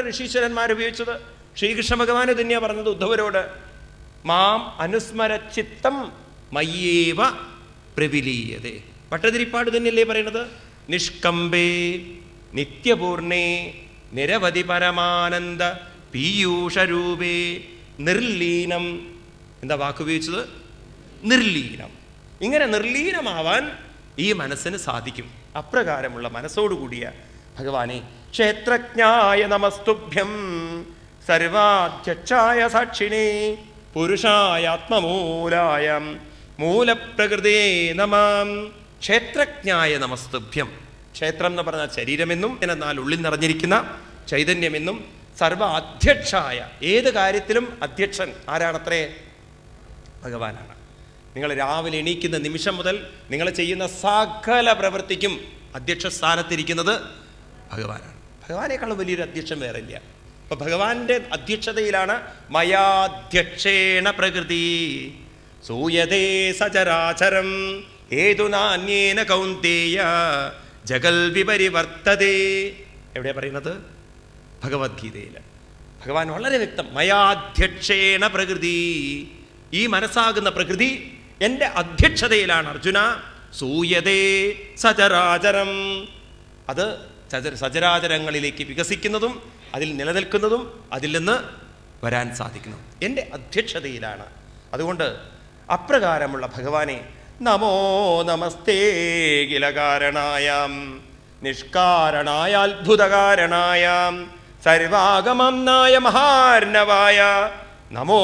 ഋഷീശ്വരന്മാർ ഉപയോഗിച്ചത് ശ്രീകൃഷ്ണ ഭഗവാന് തന്നെയാണ് പറഞ്ഞത് ഉദ്ധവരോട് മാം അനുസ്മരച്ചിത്തം മയ്യേവ പ്രവിലീയതേ പട്ടതിരിപ്പാട് തന്നെയല്ലേ പറയുന്നത് നിഷ്കമ്പേ നിത്യപൂർണേ നിരവധി പരമാനന്ദ പീയൂഷരൂപേ നിർലീനം എന്താ വാക്കുപയോഗിച്ചത് നിർലീനം ഇങ്ങനെ നിർലീനമാവാൻ ഈ മനസ്സിന് സാധിക്കും അപ്രകാരമുള്ള മനസ്സോടുകൂടിയ ഭഗവാനെ ക്ഷേത്രജ്ഞായ നമസ്തുഭ്യം സർവാധ്യക്ഷായ സാക്ഷിണേ പുരുഷായ ആത്മമൂലായ മൂലപ്രകൃതേ നമാം ക്ഷേത്രജ്ഞായ നമസ്തുഭ്യം ക്ഷേത്രം എന്ന് പറഞ്ഞാൽ ശരീരമെന്നും എന്നാൽ ഉള്ളിൽ നിറഞ്ഞിരിക്കുന്ന ചൈതന്യമെന്നും സർവ അധ്യക്ഷായ ഏത് കാര്യത്തിലും അധ്യക്ഷൻ ആരാണത്രേ ഭഗവാനാണ് നിങ്ങൾ രാവിലെ എണീക്കുന്ന നിമിഷം മുതൽ നിങ്ങൾ ചെയ്യുന്ന സകല പ്രവൃത്തിക്കും അധ്യക്ഷ സ്ഥാനത്തിരിക്കുന്നത് ഭഗവാനാണ് ഭഗവാനേക്കാളും വലിയൊരു അധ്യക്ഷൻ വേറെ ഇല്ല അപ്പൊ ഭഗവാന്റെ അധ്യക്ഷതയിലാണ് മയാധ്യക്ഷേണ പ്രകൃതി സൂയതേ സചരാചരം ഹേതുനാന്യേന കൗന്തേയ ജഗൽ വിപരിവർത്തതേ എവിടെയാ പറയുന്നത് ഭഗവത്ഗീതയിൽ ഭഗവാൻ വളരെ വ്യക്തം മയാധ്യക്ഷേണ പ്രകൃതി ഈ മനസ്സാകുന്ന പ്രകൃതി എൻ്റെ അധ്യക്ഷതയിലാണ് അർജുന സൂയതേ സചരാചരം അത് ചച സചരാചരങ്ങളിലേക്ക് വികസിക്കുന്നതും അതിൽ നിലനിൽക്കുന്നതും അതിൽ നിന്ന് വരാൻ സാധിക്കുന്നു എൻ്റെ അധ്യക്ഷതയിലാണ് അതുകൊണ്ട് അപ്രകാരമുള്ള ഭഗവാനെ നമോ നമസ്തേ കിലകാരണായാം നിഷ്കാരണായ അത്ഭുതകാരണായാം സർവാഗമംനായ മഹാർണവായ നമോ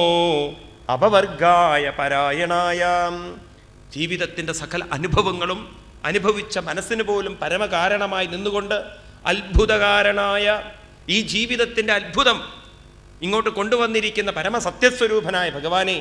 അപവർഗായ പരായണായാം ജീവിതത്തിൻ്റെ സകല അനുഭവങ്ങളും അനുഭവിച്ച മനസ്സിന് പോലും പരമകാരണമായി നിന്നുകൊണ്ട് അത്ഭുതകാരനായ ഈ ജീവിതത്തിൻ്റെ അത്ഭുതം ഇങ്ങോട്ട് കൊണ്ടുവന്നിരിക്കുന്ന പരമസത്യസ്വരൂപനായ ഭഗവാനെ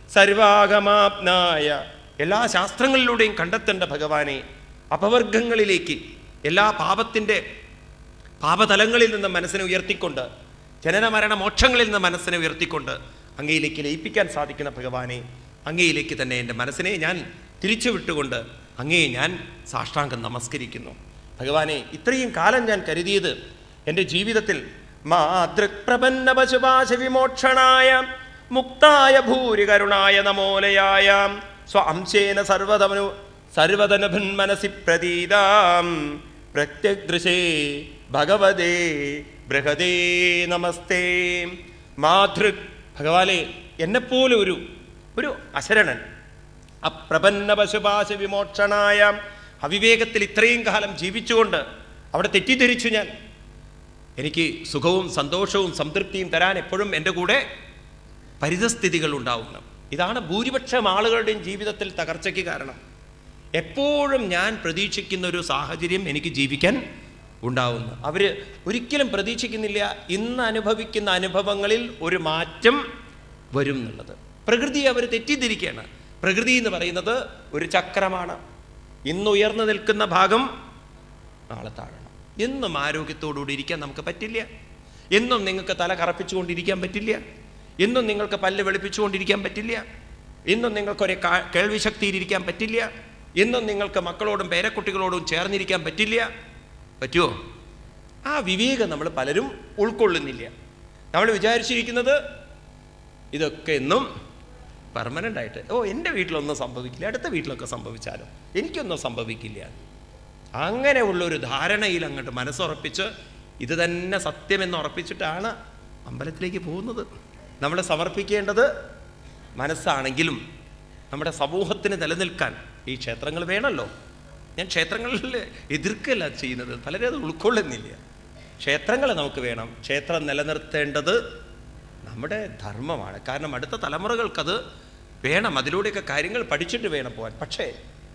സർവാഗമാപ്നായ എല്ലാ ശാസ്ത്രങ്ങളിലൂടെയും കണ്ടെത്തേണ്ട ഭഗവാനെ അപവർഗങ്ങളിലേക്ക് എല്ലാ പാപത്തിൻ്റെ പാപതലങ്ങളിൽ നിന്ന് മനസ്സിനെ ഉയർത്തിക്കൊണ്ട് ജനന മരണ മോക്ഷങ്ങളിൽ നിന്ന് മനസ്സിനെ ഉയർത്തിക്കൊണ്ട് അങ്ങയിലേക്ക് ലയിപ്പിക്കാൻ സാധിക്കുന്ന ഭഗവാനെ അങ്ങയിലേക്ക് തന്നെ എൻ്റെ മനസ്സിനെ ഞാൻ തിരിച്ചു വിട്ടുകൊണ്ട് അങ്ങയെ ഞാൻ സാഷ്ടാംഗം നമസ്കരിക്കുന്നു ഭഗവാനെ ഇത്രയും കാലം ഞാൻ കരുതിയത് എൻ്റെ ജീവിതത്തിൽ മാതൃപ്രപന്ന പശുപാശ വിമോക്ഷണായ മുക്തായ ഭൂരി കരുണായ നമോലയായ സ്വ അംശേന സർവതമനു സർവതനഭൻ മനസി പ്രതീതാം പ്രത്യദൃശേ ഭഗവതേ ബൃഹദേ നമസ്തേ മാതൃ ഭഗവാനെ എന്നെപ്പോലെ ഒരു ഒരു അശരണൻ അപ്രപന്ന പശുപാശ വിമോക്ഷണായ അവിവേകത്തിൽ ഇത്രയും കാലം ജീവിച്ചുകൊണ്ട് അവിടെ തെറ്റിദ്ധരിച്ചു ഞാൻ എനിക്ക് സുഖവും സന്തോഷവും സംതൃപ്തിയും തരാൻ എപ്പോഴും എൻ്റെ കൂടെ പരിതസ്ഥിതികൾ ഉണ്ടാവുന്നു ഇതാണ് ഭൂരിപക്ഷം ആളുകളുടെയും ജീവിതത്തിൽ തകർച്ചയ്ക്ക് കാരണം എപ്പോഴും ഞാൻ പ്രതീക്ഷിക്കുന്ന ഒരു സാഹചര്യം എനിക്ക് ജീവിക്കാൻ ഉണ്ടാവുന്നു അവർ ഒരിക്കലും പ്രതീക്ഷിക്കുന്നില്ല ഇന്ന് അനുഭവിക്കുന്ന അനുഭവങ്ങളിൽ ഒരു മാറ്റം വരും എന്നുള്ളത് പ്രകൃതി അവർ തെറ്റിദ്ധരിക്കുകയാണ് പ്രകൃതി എന്ന് പറയുന്നത് ഒരു ചക്രമാണ് ഇന്ന് ഉയർന്നു നിൽക്കുന്ന ഭാഗം നാളെ താഴണം എന്നും ആരോഗ്യത്തോടുകൂടി ഇരിക്കാൻ നമുക്ക് പറ്റില്ല എന്നും നിങ്ങൾക്ക് തല കറപ്പിച്ചുകൊണ്ടിരിക്കാൻ പറ്റില്ല എന്നും നിങ്ങൾക്ക് പല്ല് വെളുപ്പിച്ചുകൊണ്ടിരിക്കാൻ പറ്റില്ല എന്നും നിങ്ങൾക്കൊരു കാ- കേൾവി ശക്തിയിലിരിക്കാൻ പറ്റില്ല എന്നും നിങ്ങൾക്ക് മക്കളോടും പേരക്കുട്ടികളോടും ചേർന്നിരിക്കാൻ പറ്റില്ല പറ്റുമോ ആ വിവേകം നമ്മൾ പലരും ഉൾക്കൊള്ളുന്നില്ല നമ്മൾ വിചാരിച്ചിരിക്കുന്നത് ഇതൊക്കെ എന്നും പെർമനൻ്റ് ആയിട്ട് ഓ എൻ്റെ വീട്ടിലൊന്നും സംഭവിക്കില്ല അടുത്ത വീട്ടിലൊക്കെ സംഭവിച്ചാലോ എനിക്കൊന്നും സംഭവിക്കില്ല അങ്ങനെയുള്ള ഒരു ധാരണയിൽ അങ്ങോട്ട് മനസ്സുറപ്പിച്ച് ഇത് തന്നെ സത്യമെന്ന് ഉറപ്പിച്ചിട്ടാണ് അമ്പലത്തിലേക്ക് പോകുന്നത് നമ്മൾ സമർപ്പിക്കേണ്ടത് മനസ്സാണെങ്കിലും നമ്മുടെ സമൂഹത്തിന് നിലനിൽക്കാൻ ഈ ക്ഷേത്രങ്ങൾ വേണമല്ലോ ഞാൻ ക്ഷേത്രങ്ങളിൽ എതിർക്കല്ല ചെയ്യുന്നത് പലരും അത് ഉൾക്കൊള്ളുന്നില്ല ക്ഷേത്രങ്ങൾ നമുക്ക് വേണം ക്ഷേത്രം നിലനിർത്തേണ്ടത് നമ്മുടെ ധർമ്മമാണ് കാരണം അടുത്ത തലമുറകൾക്കത് വേണം അതിലൂടെയൊക്കെ കാര്യങ്ങൾ പഠിച്ചിട്ട് വേണം പോകാൻ പക്ഷേ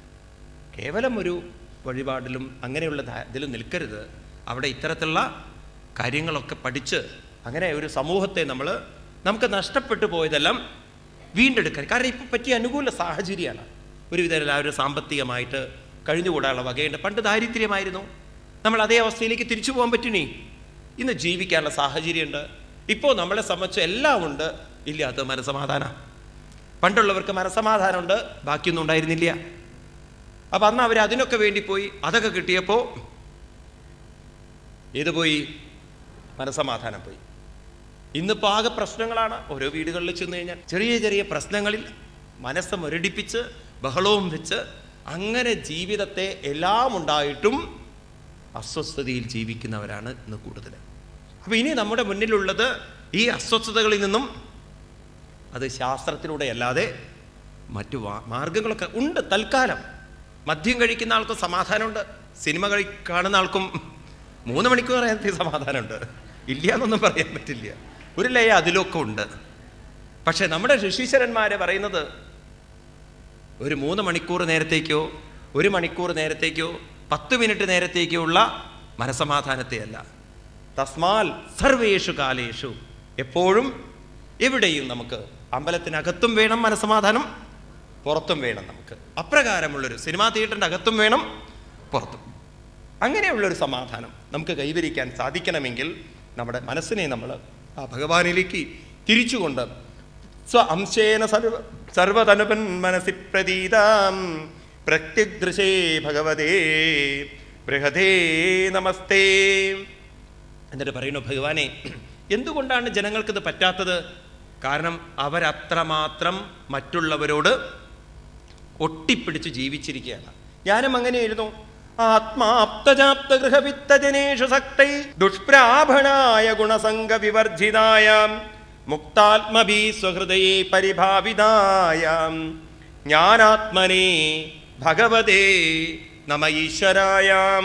കേവലം ഒരു വഴിപാടിലും അങ്ങനെയുള്ള ധാ- ഇതിലും നിൽക്കരുത് അവിടെ ഇത്തരത്തിലുള്ള കാര്യങ്ങളൊക്കെ പഠിച്ച് അങ്ങനെ ഒരു സമൂഹത്തെ നമ്മൾ നമുക്ക് നഷ്ടപ്പെട്ടു പോയതെല്ലാം വീണ്ടെടുക്കാൻ കാരണം ഇപ്പം പറ്റിയ അനുകൂല സാഹചര്യമാണ് ഒരുവിധം എല്ലാവരും സാമ്പത്തികമായിട്ട് കഴിഞ്ഞുകൂടാനുള്ള വകയുണ്ട് പണ്ട് ദാരിദ്ര്യമായിരുന്നു നമ്മൾ അതേ അവസ്ഥയിലേക്ക് തിരിച്ചു പോകാൻ പറ്റുനി ഇന്ന് ജീവിക്കാനുള്ള സാഹചര്യമുണ്ട് ഇപ്പോൾ നമ്മളെ സംബന്ധിച്ച് എല്ലാം ഉണ്ട് ഇല്ല അത് മനസമാധാനം പണ്ടുള്ളവർക്ക് മനസമാധാനമുണ്ട് ബാക്കിയൊന്നും ഉണ്ടായിരുന്നില്ല അപ്പം അന്ന് അവർ അതിനൊക്കെ വേണ്ടി പോയി അതൊക്കെ കിട്ടിയപ്പോൾ ഏത് പോയി മനസമാധാനം പോയി ഇന്നിപ്പോൾ ആകെ പ്രശ്നങ്ങളാണ് ഓരോ വീടുകളിൽ ചെന്ന് കഴിഞ്ഞാൽ ചെറിയ ചെറിയ പ്രശ്നങ്ങളിൽ മനസ്സ് മുരടിപ്പിച്ച് ബഹളവും വെച്ച് അങ്ങനെ ജീവിതത്തെ എല്ലാം ഉണ്ടായിട്ടും അസ്വസ്ഥതയിൽ ജീവിക്കുന്നവരാണ് ഇന്ന് കൂടുതൽ അപ്പോൾ ഇനി നമ്മുടെ മുന്നിലുള്ളത് ഈ അസ്വസ്ഥതകളിൽ നിന്നും അത് ശാസ്ത്രത്തിലൂടെ അല്ലാതെ മറ്റു വാ- മാർഗങ്ങളൊക്കെ ഉണ്ട് തൽക്കാലം മദ്യം കഴിക്കുന്ന ആൾക്കും സമാധാനമുണ്ട് സിനിമ കഴി കാണുന്ന ആൾക്കും മൂന്ന് മണിക്കൂർ നേരത്തെ സമാധാനമുണ്ട് ഇല്ല എന്നൊന്നും പറയാൻ പറ്റില്ല ഒരു ലയ അതിലൊക്കെ ഉണ്ട് പക്ഷെ നമ്മുടെ ഋഷീശ്വരന്മാരെ പറയുന്നത് ഒരു മൂന്ന് മണിക്കൂർ നേരത്തേക്കോ ഒരു മണിക്കൂർ നേരത്തേക്കോ പത്ത് മിനിറ്റ് നേരത്തേക്കോ ഉള്ള മനസമാധാനത്തെയല്ല തസ്മാൽ സർവേഷു കാലേഷു എപ്പോഴും എവിടെയും നമുക്ക് അമ്പലത്തിനകത്തും വേണം മനസമാധാനം പുറത്തും വേണം നമുക്ക് അപ്രകാരമുള്ളൊരു സിനിമാ തിയേറ്ററിൻ്റെ അകത്തും വേണം പുറത്തും അങ്ങനെയുള്ളൊരു സമാധാനം നമുക്ക് കൈവരിക്കാൻ സാധിക്കണമെങ്കിൽ നമ്മുടെ മനസ്സിനെ നമ്മൾ ആ ഭഗവാനിലേക്ക് തിരിച്ചുകൊണ്ട് സ്വ അംശേന സർവ സർവതനുപൻ മനസ്സി പ്രതീതാം പ്രത്യദൃശേ ഭഗവതേ ബൃഹതേ നമസ്തേ എന്നിട്ട് പറയുന്നു ഭഗവാനെ എന്തുകൊണ്ടാണ് ജനങ്ങൾക്കിത് പറ്റാത്തത് കാരണം അവരത്രമാത്രം മറ്റുള്ളവരോട് ഒട്ടിപ്പിടിച്ച് ജീവിച്ചിരിക്കുകയാണ് ഞാനും അങ്ങനെയായിരുന്നു ആത്മാപ്തജാപ്ത ഗൃഹവിത്തജനേഷു സക്തൈ ദുഷ്പ്രാഭണായ ഗുണസംഗ വിവർജിതായ മുക്താത്മഭീ സ്വഹൃദയേ പരിഭാവിതായ ജ്ഞാനാത്മനേ ഭഗവതേ നമ ഈശ്വരായാം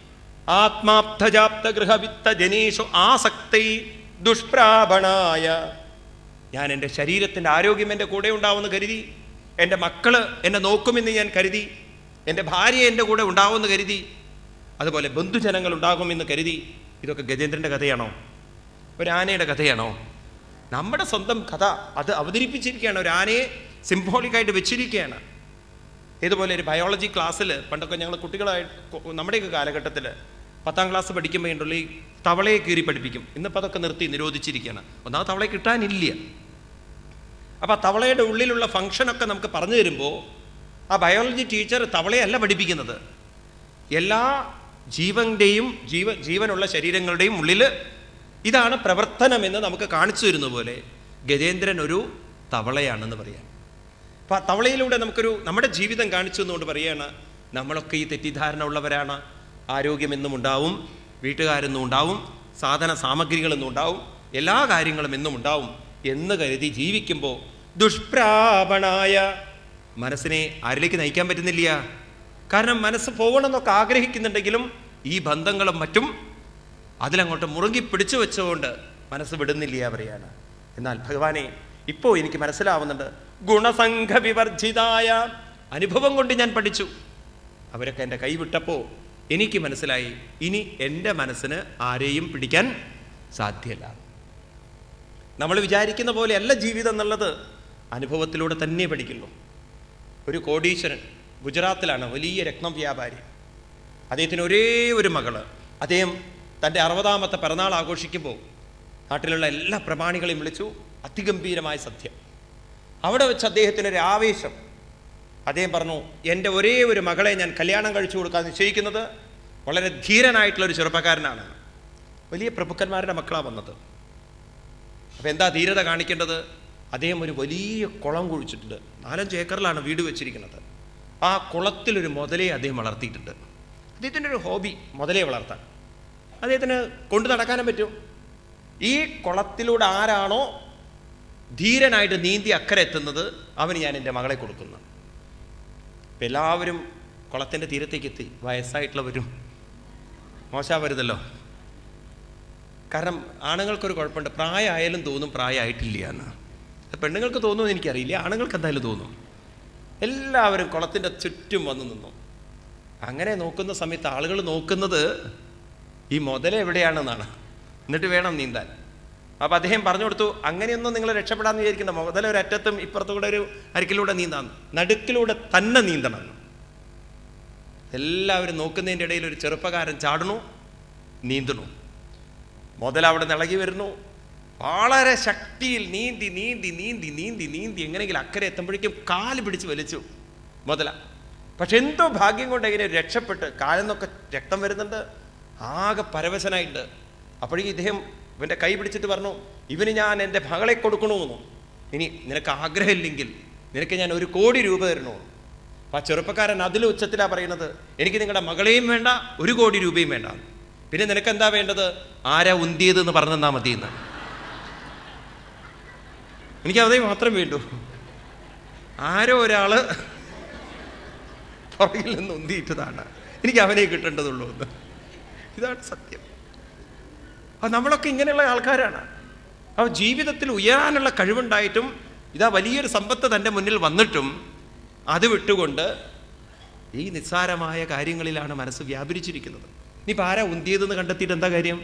ആത്മാപ്തജാപ്ത ഗൃഹവിത്ത ജനേഷു ആസക്തൈ ദുഷ്പ്രാഭണായ ഞാൻ എൻ്റെ ശരീരത്തിൻ്റെ ആരോഗ്യം എൻ്റെ കൂടെ ഉണ്ടാവുമെന്ന് കരുതി എൻ്റെ മക്കള് എന്നെ നോക്കുമെന്ന് ഞാൻ കരുതി എൻ്റെ ഭാര്യ എൻ്റെ കൂടെ ഉണ്ടാവുമെന്ന് കരുതി അതുപോലെ ബന്ധുജനങ്ങൾ ഉണ്ടാകുമെന്ന് കരുതി ഇതൊക്കെ ഗജേന്ദ്രൻ്റെ കഥയാണോ ഒരു ആനയുടെ കഥയാണോ നമ്മുടെ സ്വന്തം കഥ അത് അവതരിപ്പിച്ചിരിക്കുകയാണ് ഒരു ആനയെ സിംബോളിക്കായിട്ട് വെച്ചിരിക്കുകയാണ് ഇതുപോലെ ഒരു ബയോളജി ക്ലാസ്സിൽ പണ്ടൊക്കെ ഞങ്ങൾ കുട്ടികളായി നമ്മുടെയൊക്കെ കാലഘട്ടത്തിൽ പത്താം ക്ലാസ് പഠിക്കുമ്പോൾ ഉണ്ടല്ലോ ഈ തവളയെ കീറി പഠിപ്പിക്കും ഇന്നിപ്പോൾ അതൊക്കെ നിർത്തി നിരോധിച്ചിരിക്കുകയാണ് ഒന്നാമത് തവളയെ കിട്ടാനില്ല അപ്പോൾ ആ തവളയുടെ ഉള്ളിലുള്ള ഫങ്ഷനൊക്കെ നമുക്ക് പറഞ്ഞു തരുമ്പോൾ ആ ബയോളജി ടീച്ചർ തവളയല്ല പഠിപ്പിക്കുന്നത് എല്ലാ ജീവന്റെയും ജീവ ജീവനുള്ള ശരീരങ്ങളുടെയും ഉള്ളിൽ ഇതാണ് പ്രവർത്തനം എന്ന് നമുക്ക് കാണിച്ചു തരുന്ന പോലെ ഗജേന്ദ്രൻ ഒരു തവളയാണെന്ന് പറയാം അപ്പൊ ആ തവളയിലൂടെ നമുക്കൊരു നമ്മുടെ ജീവിതം കാണിച്ചു എന്നുകൊണ്ട് പറയാണ് നമ്മളൊക്കെ ഈ തെറ്റിദ്ധാരണ ഉള്ളവരാണ് ആരോഗ്യം എന്നും ഉണ്ടാവും വീട്ടുകാരെന്നും ഉണ്ടാവും സാധന സാമഗ്രികളെന്നും ഉണ്ടാവും എല്ലാ കാര്യങ്ങളും എന്നും ഉണ്ടാവും എന്ന് കരുതി ജീവിക്കുമ്പോൾ ദുഷ്പ്രാപണായ മനസ്സിനെ ആരിലേക്ക് നയിക്കാൻ പറ്റുന്നില്ല കാരണം മനസ്സ് പോകണമെന്നൊക്കെ ആഗ്രഹിക്കുന്നുണ്ടെങ്കിലും ഈ ബന്ധങ്ങളും മറ്റും അതിലങ്ങോട്ട് മുറുകി പിടിച്ചു വെച്ചുകൊണ്ട് മനസ്സ് വിടുന്നില്ല പറയാണ് എന്നാൽ ഭഗവാനെ ഇപ്പോൾ എനിക്ക് മനസ്സിലാവുന്നുണ്ട് ഗുണസംഘ വിവർജിതായ അനുഭവം കൊണ്ട് ഞാൻ പഠിച്ചു അവരൊക്കെ എൻ്റെ കൈ വിട്ടപ്പോൾ എനിക്ക് മനസ്സിലായി ഇനി എൻ്റെ മനസ്സിന് ആരെയും പിടിക്കാൻ സാധ്യമല്ല നമ്മൾ വിചാരിക്കുന്ന പോലെയല്ല ജീവിതം എന്നുള്ളത് അനുഭവത്തിലൂടെ തന്നെ പഠിക്കുള്ളൂ ഒരു കോടീശ്വരൻ ഗുജറാത്തിലാണ് വലിയ രത്നം വ്യാപാരി അദ്ദേഹത്തിന് ഒരേ ഒരു മകള് അദ്ദേഹം തൻ്റെ അറുപതാമത്തെ പിറന്നാൾ ആഘോഷിക്കുമ്പോൾ നാട്ടിലുള്ള എല്ലാ പ്രമാണികളെയും വിളിച്ചു അതിഗംഭീരമായ സദ്യ അവിടെ വെച്ച് അദ്ദേഹത്തിന് ഒരു ആവേശം അദ്ദേഹം പറഞ്ഞു എൻ്റെ ഒരേ ഒരു മകളെ ഞാൻ കല്യാണം കഴിച്ചു കൊടുക്കാൻ നിശ്ചയിക്കുന്നത് വളരെ ധീരനായിട്ടുള്ള ഒരു ചെറുപ്പക്കാരനാണ് വലിയ പ്രഭുക്കന്മാരുടെ മക്കളാണ് വന്നത് അപ്പം എന്താ ധീരത കാണിക്കേണ്ടത് അദ്ദേഹം ഒരു വലിയ കുളം കുഴിച്ചിട്ടുണ്ട് നാലഞ്ച് ഏക്കറിലാണ് വീട് വെച്ചിരിക്കുന്നത് ആ കുളത്തിലൊരു മുതലയെ അദ്ദേഹം വളർത്തിയിട്ടുണ്ട് അദ്ദേഹത്തിൻ്റെ ഒരു ഹോബി മുതലയെ വളർത്താൻ അദ്ദേഹത്തിന് കൊണ്ടു നടക്കാനും പറ്റും ഈ കുളത്തിലൂടെ ആരാണോ ധീരനായിട്ട് നീന്തി അക്കരെ എത്തുന്നത് അവന് ഞാൻ എൻ്റെ മകളെ കൊടുക്കുന്നു അപ്പം എല്ലാവരും കുളത്തിൻ്റെ തീരത്തേക്ക് എത്തി വയസ്സായിട്ടുള്ളവരും മോശമാവരുതല്ലോ കാരണം ആണുങ്ങൾക്കൊരു കുഴപ്പമുണ്ട് പ്രായമായാലും തോന്നും പ്രായമായിട്ടില്ല എന്ന് അത് പെണ്ണുങ്ങൾക്ക് തോന്നുമെന്ന് എനിക്കറിയില്ല ആണുങ്ങൾക്ക് എന്തായാലും തോന്നും എല്ലാവരും കുളത്തിൻ്റെ ചുറ്റും വന്ന് നിന്നു അങ്ങനെ നോക്കുന്ന സമയത്ത് ആളുകൾ നോക്കുന്നത് ഈ മുതല എവിടെയാണെന്നാണ് എന്നിട്ട് വേണം നീന്താൻ അപ്പം അദ്ദേഹം പറഞ്ഞു കൊടുത്തു അങ്ങനെയൊന്നും നിങ്ങൾ രക്ഷപ്പെടാമെന്ന് വിചാരിക്കേണ്ട മുതല ഒരു അറ്റത്തും ഇപ്പുറത്തുകൂടെ ഒരു അരിക്കിലൂടെ നീന്താം നടുക്കിലൂടെ തന്നെ നീന്തണം എന്ന്. എല്ലാവരും നോക്കുന്നതിൻ്റെ ഇടയിൽ ഒരു ചെറുപ്പക്കാരൻ ചാടണു നീന്തണു മുതൽ അവിടെ നിന്ന് ഇളകി വരുന്നു വളരെ ശക്തിയിൽ നീന്തി നീന്തി നീന്തി നീന്തി നീന്തി എങ്ങനെയെങ്കിലും അക്കരെ എത്തുമ്പോഴേക്കും കാല് പിടിച്ച് വലിച്ചു മുതല പക്ഷെ എന്തോ ഭാഗ്യം കൊണ്ട് എങ്ങനെ രക്ഷപ്പെട്ട് കാലിൽ നിന്നൊക്കെ രക്തം വരുന്നുണ്ട് ആകെ പരവശനായിട്ട് അപ്പോഴേക്കും ഇദ്ദേഹം ഇവൻ്റെ കൈ പിടിച്ചിട്ട് പറഞ്ഞു ഇവന് ഞാൻ എൻ്റെ മകളെ കൊടുക്കണമെന്നു ഇനി നിനക്ക് ആഗ്രഹമില്ലെങ്കിൽ നിനക്ക് ഞാൻ ഒരു കോടി രൂപ തരണോ അപ്പം ആ ചെറുപ്പക്കാരൻ അതിൽ ഉച്ചത്തിലാണ് പറയുന്നത് എനിക്ക് നിങ്ങളുടെ മകളെയും വേണ്ട ഒരു കോടി രൂപയും വേണ്ട പിന്നെ നിനക്ക് എന്താ വേണ്ടത് ആരാ ഉന്തിയത് എന്ന് പറഞ്ഞു തന്നാൽ മതി എന്ന് എനിക്ക് അതേ മാത്രം വേണ്ടൂ ആരോ ഒരാള് പുറകിൽ നിന്ന് ഉന്തിയിട്ടതാണ് എനിക്ക് അവനെ കിട്ടേണ്ടതുള്ളൂ എന്ന് ഇതാണ് സത്യം അപ്പം നമ്മളൊക്കെ ഇങ്ങനെയുള്ള ആൾക്കാരാണ് അപ്പോൾ ജീവിതത്തിൽ ഉയരാനുള്ള കഴിവുണ്ടായിട്ടും ഇതാ വലിയൊരു സമ്പത്ത് തൻ്റെ മുന്നിൽ വന്നിട്ടും അത് വിട്ടുകൊണ്ട് ഈ നിസ്സാരമായ കാര്യങ്ങളിലാണ് മനസ്സ് വ്യാപരിച്ചിരിക്കുന്നത് ഇനിയിപ്പോൾ ആരാ ഉന്തിയതെന്ന് കണ്ടെത്തിയിട്ട് എന്താ കാര്യം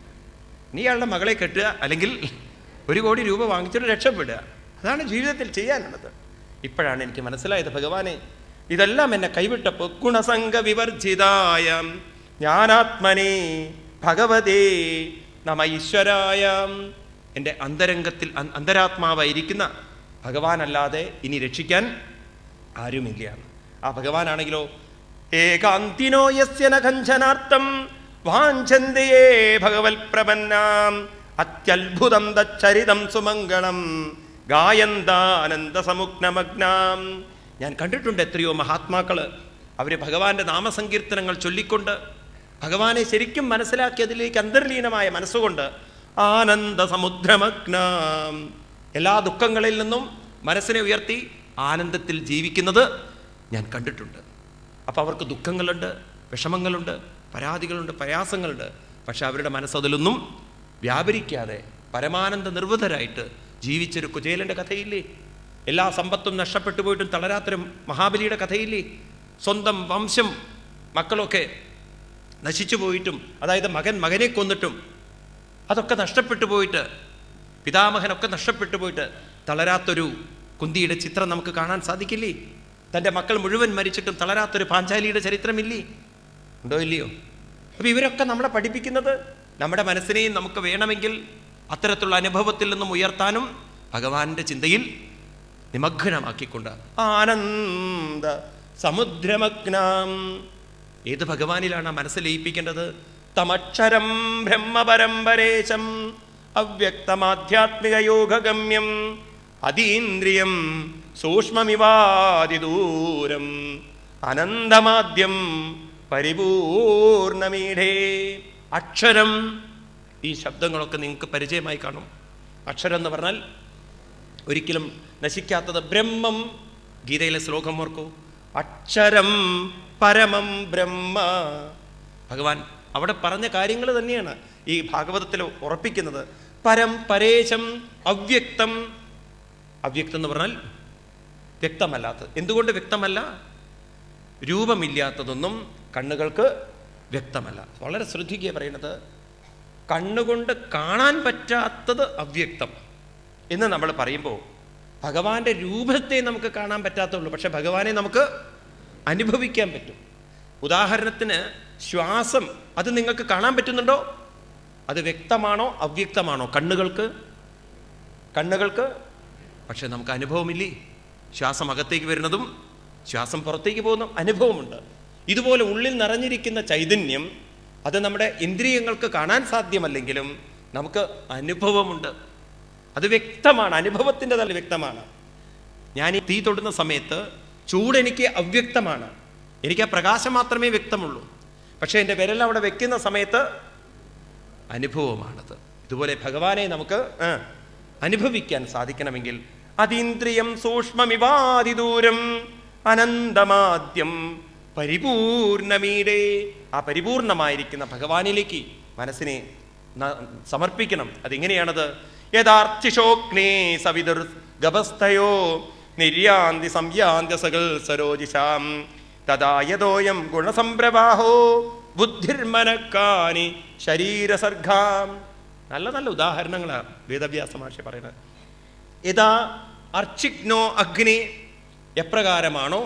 നീ അയാളുടെ മകളെ കെട്ടുക അല്ലെങ്കിൽ ഒരു കോടി രൂപ വാങ്ങിച്ചിട്ട് രക്ഷപ്പെടുക അതാണ് ജീവിതത്തിൽ ചെയ്യാനുള്ളത് ഇപ്പോഴാണ് എനിക്ക് മനസ്സിലായത് ഭഗവാനെ ഇതെല്ലാം എന്നെ കൈവിട്ടപ്പോൾ ഗുണസംഗ വിവർജിതായ ജ്ഞാനാത്മനെ ഭഗവതേ നമ ഈശ്വരായ എൻ്റെ അന്തരംഗത്തിൽ അ- അന്തരാത്മാവായിരിക്കുന്ന ഭഗവാനല്ലാതെ ഇനി രക്ഷിക്കാൻ ആരുമില്ല ആ ഭഗവാനാണെങ്കിലോ ഏകാന്തിനോ യസ്യ ന കഞ്ചനാർത്ഥം വാഞ്ചന്തയേ ഭഗവൽ പ്രപന്നാം അത്യത്ഭുതം തച്ചരിതം സുമംഗളം ഗായന്താനന്ദ സമുഗ്നമഗ്നാം ഞാൻ കണ്ടിട്ടുണ്ട് എത്രയോ മഹാത്മാക്കള് അവര് ഭഗവാന്റെ നാമസങ്കീർത്തനങ്ങൾ ചൊല്ലിക്കൊണ്ട് ഭഗവാനെ ശരിക്കും മനസ്സിലാക്കി അതിലേക്ക് അന്തർലീനമായ മനസ്സുകൊണ്ട് ആനന്ദ സമുദ്രമഗ്നാം എല്ലാ ദുഃഖങ്ങളിൽ നിന്നും മനസ്സിനെ ഉയർത്തി ആനന്ദത്തിൽ ജീവിക്കുന്നത് ഞാൻ കണ്ടിട്ടുണ്ട് അപ്പോൾ അവർക്ക് ദുഃഖങ്ങളുണ്ട് വിഷമങ്ങളുണ്ട് പരാതികളുണ്ട് പ്രയാസങ്ങളുണ്ട് പക്ഷെ അവരുടെ മനസ്സതിലൊന്നും വ്യാപരിക്കാതെ പരമാനന്ദ നിർവൃതരായിട്ട് ജീവിച്ചൊരു കുചേലൻ്റെ കഥയില്ലേ എല്ലാ സമ്പത്തും നഷ്ടപ്പെട്ടു പോയിട്ടും തളരാത്തൊരു മഹാബലിയുടെ കഥയില്ലേ സ്വന്തം വംശം മക്കളൊക്കെ നശിച്ചു പോയിട്ടും അതായത് മകൻ മകനെ കൊന്നിട്ടും അതൊക്കെ നഷ്ടപ്പെട്ടു പോയിട്ട് പിതാമഹനൊക്കെ നഷ്ടപ്പെട്ടു പോയിട്ട് തളരാത്തൊരു കുന്തിയുടെ ചിത്രം നമുക്ക് കാണാൻ സാധിക്കില്ലേ തൻ്റെ മക്കൾ മുഴുവൻ മരിച്ചിട്ടും തളരാത്തൊരു പാഞ്ചാലിയുടെ ചരിത്രമില്ലേ ഉണ്ടോ ഇല്ലയോ അപ്പൊ ഇവരൊക്കെ നമ്മളെ പഠിപ്പിക്കുന്നത് നമ്മുടെ മനസ്സിനെയും നമുക്ക് വേണമെങ്കിൽ അത്തരത്തിലുള്ള അനുഭവത്തിൽ നിന്നും ഉയർത്താനും ഭഗവാന്റെ ചിന്തയിൽ നിമഗ്നമാക്കിക്കൊണ്ട് ആനന്ദ സമുദ്രമഗ്നാം ഏത് ഭഗവാനിലാണ് ആ മനസ്സ് ലയിപ്പിക്കേണ്ടത് തമക്ഷരം ബ്രഹ്മപരമ്പരേശം അവ്യക്തമാധ്യാത്മിക യോഗഗമ്യം അതീന്ദ്രിയം സൂക്ഷ്മമിവാതിദൂരം അനന്തമാദ്യം പരിപൂർണമീഢേ അക്ഷരം ഈ ശബ്ദങ്ങളൊക്കെ നിങ്ങൾക്ക് പരിചയമായി കാണും അക്ഷരം എന്ന് പറഞ്ഞാൽ ഒരിക്കലും നശിക്കാത്തത് ബ്രഹ്മം ഗീതയിലെ ശ്ലോകം ഓർക്കൂ അക്ഷരം പരമം ബ്രഹ്മ ഭഗവാൻ അവിടെ പറഞ്ഞ കാര്യങ്ങൾ തന്നെയാണ് ഈ ഭാഗവതത്തിൽ ഉറപ്പിക്കുന്നത് പരം പരേശം അവ്യക്തം അവ്യക്തം എന്ന് പറഞ്ഞാൽ വ്യക്തമല്ലാത്തത് എന്തുകൊണ്ട് വ്യക്തമല്ല രൂപമില്ലാത്തതൊന്നും കണ്ണുകൾക്ക് വ്യക്തമല്ല വളരെ ശ്രദ്ധിക്കുക പറയുന്നത് കണ്ണുകൊണ്ട് കാണാൻ പറ്റാത്തത് അവ്യക്തം എന്ന് നമ്മൾ പറയുമ്പോൾ ഭഗവാന്റെ രൂപത്തെ നമുക്ക് കാണാൻ പറ്റാത്തുള്ളൂ പക്ഷെ ഭഗവാനെ നമുക്ക് അനുഭവിക്കാൻ പറ്റും ഉദാഹരണത്തിന് ശ്വാസം അത് നിങ്ങൾക്ക് കാണാൻ പറ്റുന്നുണ്ടോ അത് വ്യക്തമാണോ അവ്യക്തമാണോ കണ്ണുകൾക്ക് കണ്ണുകൾക്ക് പക്ഷെ നമുക്ക് അനുഭവമില്ലേ ശ്വാസം അകത്തേക്ക് വരുന്നതും ശ്വാസം പുറത്തേക്ക് പോകുന്ന അനുഭവമുണ്ട് ഇതുപോലെ ഉള്ളിൽ നിറഞ്ഞിരിക്കുന്ന ചൈതന്യം അത് നമ്മുടെ ഇന്ദ്രിയങ്ങൾക്ക് കാണാൻ സാധ്യമല്ലെങ്കിലും നമുക്ക് അനുഭവമുണ്ട് അത് വ്യക്തമാണ് അനുഭവത്തിൻ്റെ തന്നെ വ്യക്തമാണ് ഞാൻ ഈ തീ തൊടുന്ന സമയത്ത് ചൂട് എനിക്ക് അവ്യക്തമാണ് എനിക്ക് ആ പ്രകാശം മാത്രമേ വ്യക്തമുള്ളൂ പക്ഷേ എൻ്റെ വിരൽ അവിടെ വെക്കുന്ന സമയത്ത് അനുഭവമാണത് ഇതുപോലെ ഭഗവാനെ നമുക്ക് ആ, അനുഭവിക്കാൻ സാധിക്കണമെങ്കിൽ അതീന്ദ്രിയം സൂക്ഷ്മമിവാതിദൂരം അനന്തമാദ്യം പരിപൂർണമീടേ ആ പരിപൂർണമായിരിക്കുന്ന ഭഗവാനിലേക്ക് മനസ്സിനെ ന- സമർപ്പിക്കണം അതെങ്ങനെയാണത് യഥാർത്ഥിഷോഗ്നേ സവിതുർ ഗഭസ്ഥയോ നിര്യാന്തി സംയാന്തി സകൽ സരോജിഷാം തഥാ യതോയം ഗുണസംപ്രവാഹോ ബുദ്ധിർമനക്കാനി ശരീരസർഗാം നല്ല നല്ല ഉദാഹരണങ്ങളാണ് വേദവ്യാസ മാഷ പറയുന്നത് യഥാ അർച്ചിഗ്നോ അഗ്നി എപ്രകാരമാണോ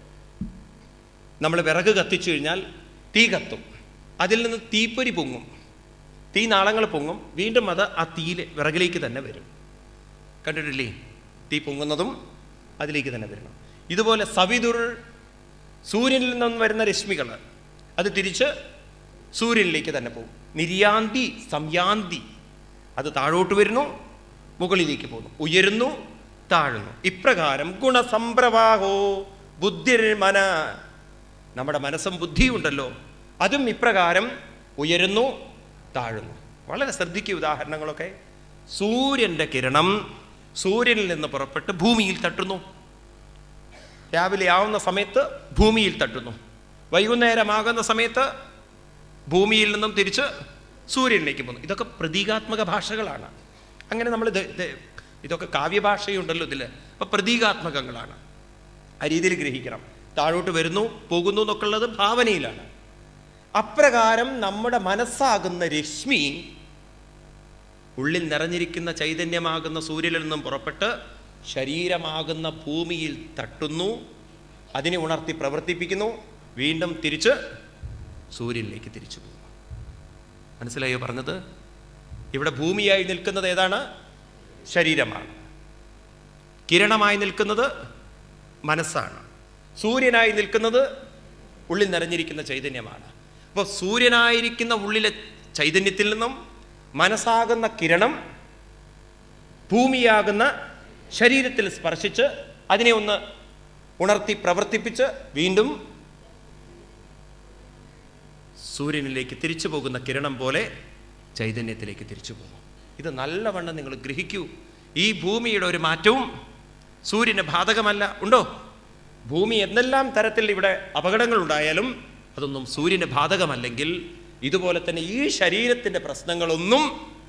നമ്മൾ വിറക് കത്തിച്ചു കഴിഞ്ഞാൽ തീ കത്തും അതിൽ നിന്ന് തീപ്പൊരി പൊങ്ങും തീ നാളങ്ങൾ പൊങ്ങും വീണ്ടും അത് ആ തീയിൽ വിറകിലേക്ക് തന്നെ വരും കണ്ടിട്ടില്ലേ തീ പൊങ്ങുന്നതും അതിലേക്ക് തന്നെ വരണം ഇതുപോലെ സവിതുർ സൂര്യനിൽ നിന്നും വരുന്ന രശ്മികൾ അത് തിരിച്ച് സൂര്യനിലേക്ക് തന്നെ പോകും നിര്യാന്തി സംയാന്തി അത് താഴോട്ട് വരുന്നു മുകളിലേക്ക് പോകുന്നു ഉയരുന്നു താഴുന്നു ഇപ്രകാരം ഗുണസംപ്രവാഹോ ബുദ്ധിർ മന നമ്മുടെ മനസ്സും ബുദ്ധിയും ഉണ്ടല്ലോ അതും ഇപ്രകാരം ഉയരുന്നു താഴുന്നു വളരെ ശ്രദ്ധിക്കുക ഉദാഹരണങ്ങളൊക്കെ സൂര്യന്റെ കിരണം സൂര്യനിൽ നിന്ന് പുറപ്പെട്ട് ഭൂമിയിൽ തട്ടുന്നു രാവിലെ ആവുന്ന സമയത്ത് ഭൂമിയിൽ തട്ടുന്നു വൈകുന്നേരമാകുന്ന സമയത്ത് ഭൂമിയിൽ നിന്നും തിരിച്ച് സൂര്യനിലേക്ക് പോകുന്നു ഇതൊക്കെ പ്രതീകാത്മക ഭാഷകളാണ് അങ്ങനെ നമ്മൾ ഇത് ഇത് ഇതൊക്കെ കാവ്യഭാഷയുണ്ടല്ലോ ഇതിൽ അപ്പം പ്രതീകാത്മകങ്ങളാണ് ആ രീതിയിൽ ഗ്രഹിക്കണം താഴോട്ട് വരുന്നു പോകുന്നു എന്നൊക്കെ ഉള്ളത് ഭാവനയിലാണ് അപ്രകാരം നമ്മുടെ മനസ്സാകുന്ന രശ്മി ഉള്ളിൽ നിറഞ്ഞിരിക്കുന്ന ചൈതന്യമാകുന്ന സൂര്യനിൽ നിന്നും പുറപ്പെട്ട് ശരീരമാകുന്ന ഭൂമിയിൽ തട്ടുന്നു അതിനെ ഉണർത്തി പ്രവർത്തിപ്പിക്കുന്നു വീണ്ടും തിരിച്ച് സൂര്യനിലേക്ക് തിരിച്ചു പോകുന്നു മനസ്സിലായോ പറഞ്ഞത് ഇവിടെ ഭൂമിയായി നിൽക്കുന്നത് ഏതാണ് ശരീരമാണ് കിരണമായി നിൽക്കുന്നത് മനസ്സാണ് സൂര്യനായി നിൽക്കുന്നത് ഉള്ളിൽ നിറഞ്ഞിരിക്കുന്ന ചൈതന്യമാണ് അപ്പോൾ സൂര്യനായിരിക്കുന്ന ഉള്ളിലെ ചൈതന്യത്തിൽ നിന്നും മനസ്സാകുന്ന കിരണം ഭൂമിയാകുന്ന ശരീരത്തിൽ സ്പർശിച്ച് അതിനെ ഒന്ന് ഉണർത്തി പ്രവർത്തിപ്പിച്ച് വീണ്ടും സൂര്യനിലേക്ക് തിരിച്ചു പോകുന്ന കിരണം പോലെ ചൈതന്യത്തിലേക്ക് തിരിച്ചു പോകും ഇത് നല്ലവണ്ണം നിങ്ങൾ ഗ്രഹിക്കൂ ഈ ഭൂമിയുടെ ഒരു മാറ്റവും സൂര്യന് ബാധകമല്ല ഉണ്ടോ ഭൂമി എന്തെല്ലാം തരത്തിൽ ഇവിടെ അപകടങ്ങൾ ഉണ്ടായാലും അതൊന്നും സൂര്യന് ബാധകമല്ലെങ്കിൽ ഇതുപോലെ തന്നെ ഈ ശരീരത്തിൻ്റെ പ്രശ്നങ്ങളൊന്നും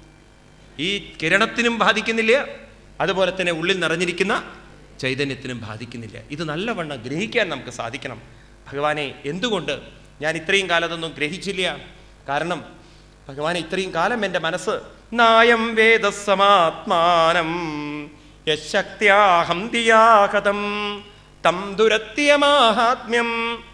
ഈ കിരണത്തിനും ബാധിക്കുന്നില്ല അതുപോലെ തന്നെ ഉള്ളിൽ നിറഞ്ഞിരിക്കുന്ന ചൈതന്യത്തിനും ബാധിക്കുന്നില്ല ഇത് നല്ലവണ്ണം ഗ്രഹിക്കാൻ നമുക്ക് സാധിക്കണം ഭഗവാനെ എന്തുകൊണ്ട് ഞാൻ ഇത്രയും കാലം അതൊന്നും ഗ്രഹിച്ചില്ല കാരണം ഭഗവാനെ ഇത്രയും കാലം എൻ്റെ മനസ്സ് നായം വേദസമാത്മാനം യശക്തിയാഹം ദിയാഹതം തം ദുരത്യമാഹാത്മ്യം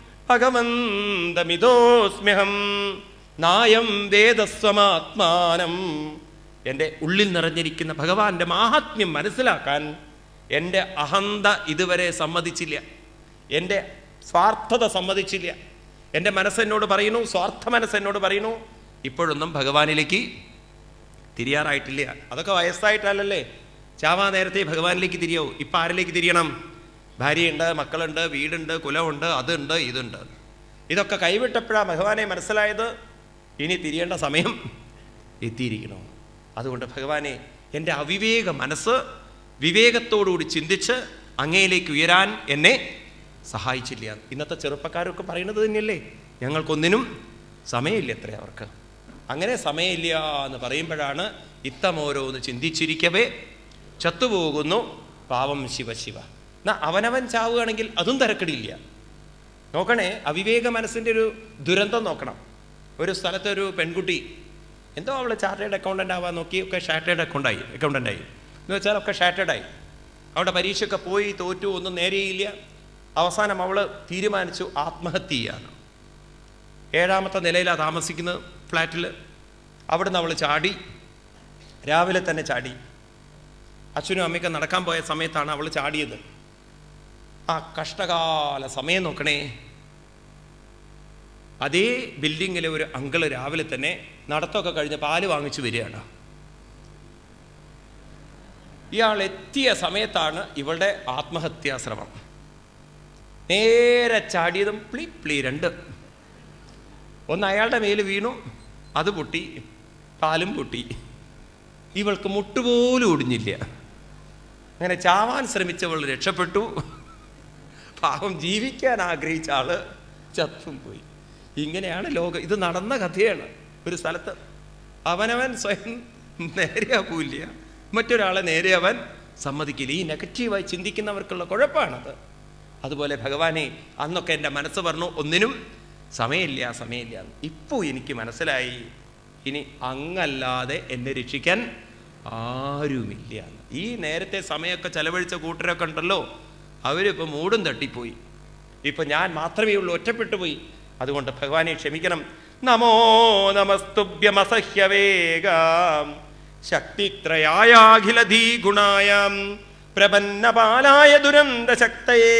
ഭഗവന്തമിതോസ്മ്യഹം നായം വേദസ്വമാത്മാനം എൻ്റെ ഉള്ളിൽ നിറഞ്ഞിരിക്കുന്ന ഭഗവാന്റെ മാഹാത്മ്യം മനസ്സിലാക്കാൻ എൻ്റെ അഹന്ത ഇതുവരെ സമ്മതിച്ചില്ല എൻ്റെ സ്വാർത്ഥത സമ്മതിച്ചില്ല എൻ്റെ മനസ്സെന്നോട് പറയുന്നു സ്വാർത്ഥ മനസ്സെന്നോട് പറയുന്നു ഇപ്പോഴൊന്നും ഭഗവാനിലേക്ക് തിരിയാറായിട്ടില്ല അതൊക്കെ വയസ്സായിട്ടല്ലല്ലേ ചാവാ നേരത്തെ ഭഗവാനിലേക്ക് തിരിയാവൂ ഇപ്പം ആരിലേക്ക് തിരിയണം ഭാര്യയുണ്ട് മക്കളുണ്ട് വീടുണ്ട് കുലമുണ്ട് അതുണ്ട് ഇതുണ്ട് ഇതൊക്കെ കൈവിട്ടപ്പോഴാണ് ഭഗവാനെ മനസ്സിലായത് ഇനി തിരിയേണ്ട സമയം എത്തിയിരിക്കണോ അതുകൊണ്ട് ഭഗവാനെ എൻ്റെ അവിവേക മനസ്സ് വിവേകത്തോടുകൂടി ചിന്തിച്ച് അങ്ങയിലേക്ക് ഉയരാൻ എന്നെ സഹായിച്ചില്ല ഇന്നത്തെ ചെറുപ്പക്കാരൊക്കെ പറയുന്നത് തന്നെയല്ലേ ഞങ്ങൾക്കൊന്നിനും സമയമില്ല എത്ര അവർക്ക് അങ്ങനെ സമയമില്ല എന്ന് പറയുമ്പോഴാണ് ഇത്തമോരോന്ന് ചിന്തിച്ചിരിക്കവേ ചത്തുപോകുന്നു പാവം ശിവ ശിവ എന്നാ അവനവൻ ചാവുകയാണെങ്കിൽ അതും തിരക്കടിയില്ല നോക്കണേ അവിവേക മനസ്സിൻ്റെ ഒരു ദുരന്തം നോക്കണം ഒരു സ്ഥലത്തെ ഒരു പെൺകുട്ടി എന്തോ അവൾ ചാർട്ടേഡ് അക്കൗണ്ടൻ്റ് ആവാൻ നോക്കി ഒക്കെ ഷാർട്ടേഡ് അക്കൗണ്ടായി അക്കൗണ്ടൻ്റായി എന്ന് വെച്ചാൽ ഒക്കെ ഷാർട്ടേഡായി അവിടെ പരീക്ഷയൊക്കെ പോയി തോറ്റു ഒന്നും നേരെയില്ല അവസാനം അവൾ തീരുമാനിച്ചു ആത്മഹത്യ ചെയ്യാന്ന് ഏഴാമത്തെ നിലയിലാണ് താമസിക്കുന്നത് ഫ്ലാറ്റിൽ അവിടുന്ന് അവൾ ചാടി രാവിലെ തന്നെ ചാടി അച്ഛനും അമ്മയൊക്കെ നടക്കാൻ പോയ സമയത്താണ് അവൾ ചാടിയത് ആ കഷ്ടകാല സമയം നോക്കണേ അതേ ബിൽഡിങ്ങിലെ ഒരു അങ്കിള് രാവിലെ തന്നെ നടത്തമൊക്കെ കഴിഞ്ഞ് പാല് വാങ്ങിച്ചു വരികയാണ് ഇയാൾ എത്തിയ സമയത്താണ് ഇവളുടെ ആത്മഹത്യാശ്രമം നേരെ ചാടിയതും പ്ലി പ്ലി രണ്ട് ഒന്ന് അയാളുടെ മേൽ വീണു അത് പൊട്ടി കാലും പൊട്ടി ഇവൾക്ക് മുട്ടുപോലും ഒടിഞ്ഞില്ല അങ്ങനെ ചാവാൻ ശ്രമിച്ചവൾ രക്ഷപ്പെട്ടു പാവം ജീവിക്കാൻ ആഗ്രഹിച്ച ആള് ചത്തും പോയി ഇങ്ങനെയാണ് ലോകം ഇത് നടന്ന കഥയാണ് ഒരു സ്ഥലത്ത് അവനവൻ സ്വയം നേരെയാകൂല്ല മറ്റൊരാളെ നേരെ അവൻ സമ്മതിക്കില്ല ഈ നെഗറ്റീവായി ചിന്തിക്കുന്നവർക്കുള്ള കുഴപ്പമാണത് അതുപോലെ ഭഗവാനെ അന്നൊക്കെ എൻ്റെ മനസ്സ് പറഞ്ഞു ഒന്നിനും സമയമില്ല സമയമില്ല ഇപ്പോൾ എനിക്ക് മനസ്സിലായി ഇനി അങ്ങല്ലാതെ എന്നെ രക്ഷിക്കാൻ ആരുമില്ല ഈ നേരത്തെ സമയമൊക്കെ ചെലവഴിച്ച കൂട്ടരൊക്കെ ഉണ്ടല്ലോ അവരിപ്പോൾ മൂടും തട്ടിപ്പോയി ഇപ്പൊ ഞാൻ മാത്രമേ ഉള്ളൂ ഒറ്റപ്പെട്ടു പോയി അതുകൊണ്ട് ഭഗവാനെ ക്ഷമിക്കണം നമോ നമസ്തുഭ്യമസഹ്യവേഗാം ശക്തിത്രയായാഖിലധീ ഗുണായാം പ്രപന്നപാലായ ദുരന്ത ശക്തയേ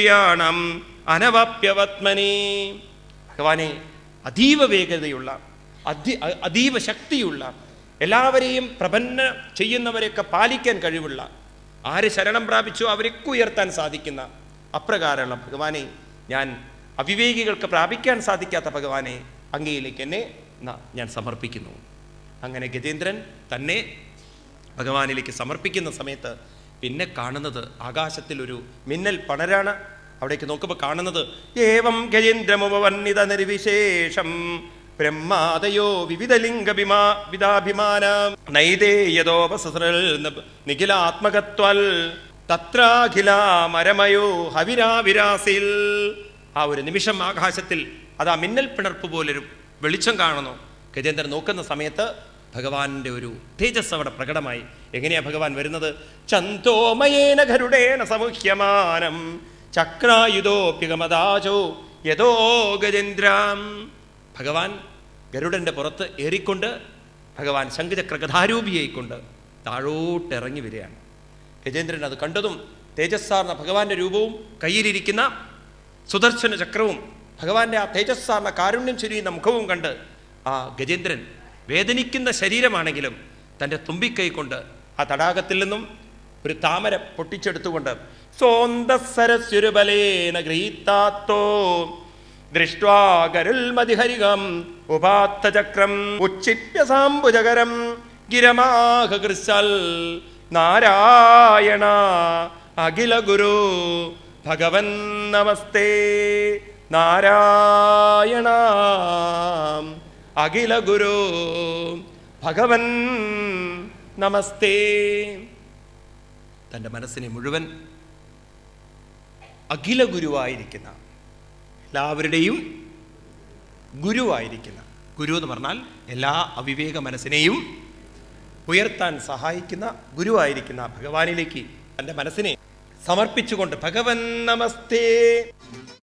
കതിന്ദ്രിയാണം അനവാപ്യവത്മനെ ഭഗവാനെ അതീവ വേഗതയുള്ള അതി അ- അതീവ ശക്തിയുള്ള എല്ലാവരെയും പ്രപന്ന ചെയ്യുന്നവരെയൊക്കെ പാലിക്കാൻ കഴിവുള്ള ആര് ശരണം പ്രാപിച്ചോ അവരൊക്കെ ഉയർത്താൻ സാധിക്കുന്ന അപ്രകാരമുള്ള ഭഗവാനെ ഞാൻ അവിവേകികൾക്ക് പ്രാപിക്കാൻ സാധിക്കാത്ത ഭഗവാനെ അങ്ങയിലേക്ക് എന്നെ ന- ഞാൻ സമർപ്പിക്കുന്നു അങ്ങനെ ഗജേന്ദ്രൻ തന്നെ ഭഗവാനിലേക്ക് സമർപ്പിക്കുന്ന സമയത്ത് പിന്നെ കാണുന്നത് ആകാശത്തിൽ ഒരു മിന്നൽ പണരാണ് അവിടേക്ക് നോക്കുമ്പോൾ കാണുന്നത് ഏവം ഗജേന്ദ്രമുപവർണിത നിർവിശേഷം ബ്രഹ്മാദയോ വിവിധ ലിംഗഭിമാ വിദാഭിമാന നൈതേയതോപസൃൽ നിഖിലാത്മകത്വൽ തത്രാഖിലാമരമയോ ഹവിരാവിരാസിൽ ആ ഒരു നിമിഷം ആകാശത്തിൽ അത് ആ മിന്നൽ പിണർപ്പ് പോലൊരു വെളിച്ചം കാണുന്നു ഗജേന്ദ്രൻ നോക്കുന്ന സമയത്ത് ഭഗവാന്റെ ഒരു തേജസ് അവിടെ പ്രകടമായി എങ്ങനെയാ ഭഗവാൻ വരുന്നത് ചന്തോമയേന ഗരുഡേന സമുഹ്യമാനം ചക്രായുധോപ്യഗമദാചോ യഥോ ഗജേന്ദ്രാം ഭഗവാൻ ഗരുഡന്റെ പുറത്ത് ഏറിക്കൊണ്ട് ഭഗവാൻ ശംഖചക്ര ഗതാരൂപിയായിക്കൊണ്ട് താഴോട്ടിറങ്ങി വരികയാണ് ഗജേന്ദ്രൻ അത് കണ്ടതും തേജസ്സാർന്ന ഭഗവാന്റെ രൂപവും കയ്യിലിരിക്കുന്ന സുദർശന ചക്രവും ഭഗവാന്റെ ആ തേജസ്സാർന്ന കാരുണ്യം ചൊരിയുന്ന മുഖവും കണ്ട് ആ ഗജേന്ദ്രൻ വേദനിക്കുന്ന ശരീരമാണെങ്കിലും തൻ്റെ തുമ്പിക്കൈ കൊണ്ട് ആ തടാകത്തിൽ നിന്നും ഒരു താമര പൊട്ടിച്ചെടുത്തുകൊണ്ട് സോന്തസരസ്വരുബലേന ഗൃഹീത്താത്തോ ദൃഷ്ട്വാ ഗരുൽമതിഹരികം ഉപാത്തചക്രം ഉക്ഷിപ്യ സാംബുജകരം ഗിരമാഹൃസൽ നാരായണ അഖില ഗുരു ഭഗവൻ നമസ്തേ നാരായണ അഖില ഗുരു ഭഗവൻ നമസ്തേ തൻ്റെ മനസ്സിനെ മുഴുവൻ അഖില ഗുരുവായിരിക്കുന്ന എല്ലാവരുടെയും ഗുരുവായിരിക്കുന്ന ഗുരു എന്ന് പറഞ്ഞാൽ എല്ലാ അവിവേക മനസ്സിനെയും ഉയർത്താൻ സഹായിക്കുന്ന ഗുരുവായിരിക്കുന്ന ഭഗവാനിലേക്ക് തൻ്റെ മനസ്സിനെ സമർപ്പിച്ചുകൊണ്ട് ഭഗവൻ നമസ്തേ